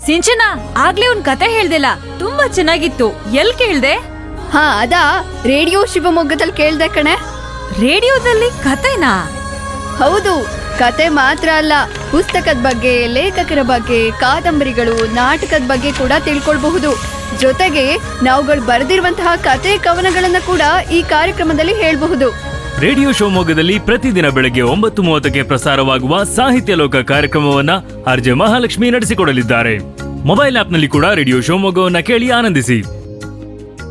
ಸಿಂಚನ ಆಗ್ಲೇ ಒಂದ್ ಕತೆ ಹೇಳ್ದಿಲ್ಲ ತುಂಬಾ ಚೆನ್ನಾಗಿತ್ತು ಎಲ್ ಕೇಳ್ದೆ ಹಾ ಅದಾ ರೇಡಿಯೋ ಶಿವಮೊಗ್ಗದಲ್ಲಿ ಕೇಳ್ದೆ ಕಣೆ ರೇಡಿಯೋದಲ್ಲಿ ಕತೆನಾ ಹೌದು ಕತೆ ಮಾತ್ರ ಅಲ್ಲ ಪುಸ್ತಕದ ಬಗ್ಗೆ ಲೇಖಕರ ಬಗ್ಗೆ ಕಾದಂಬರಿಗಳು ನಾಟಕದ ಬಗ್ಗೆ ಕೂಡ ತಿಳ್ಕೊಳ್ಬಹುದು ಜೊತೆಗೆ ನಾವುಗಳು ಬರೆದಿರುವಂತಹ ಕತೆ ಕವನಗಳನ್ನ ಕೂಡ ಈ ಕಾರ್ಯಕ್ರಮದಲ್ಲಿ ಹೇಳ್ಬಹುದು ರೇಡಿಯೋ ಶಿವಮೊಗ್ಗದಲ್ಲಿ ಪ್ರತಿದಿನ ಬೆಳಗ್ಗೆ ಒಂಬತ್ತು ಮೂವತ್ತಕ್ಕೆ ಪ್ರಸಾರವಾಗುವ ಸಾಹಿತ್ಯ ಲೋಕ ಕಾರ್ಯಕ್ರಮವನ್ನ ಆರ್ಜೆ ಮಹಾಲಕ್ಷ್ಮಿ ನಡೆಸಿಕೊಡಲಿದ್ದಾರೆ ಮೊಬೈಲ್ ಆಪ್ನಲ್ಲಿ ಕೂಡ ರೇಡಿಯೋ ಶಿವಮೊಗ್ಗವನ್ನ ಕೇಳಿ ಆನಂದಿಸಿ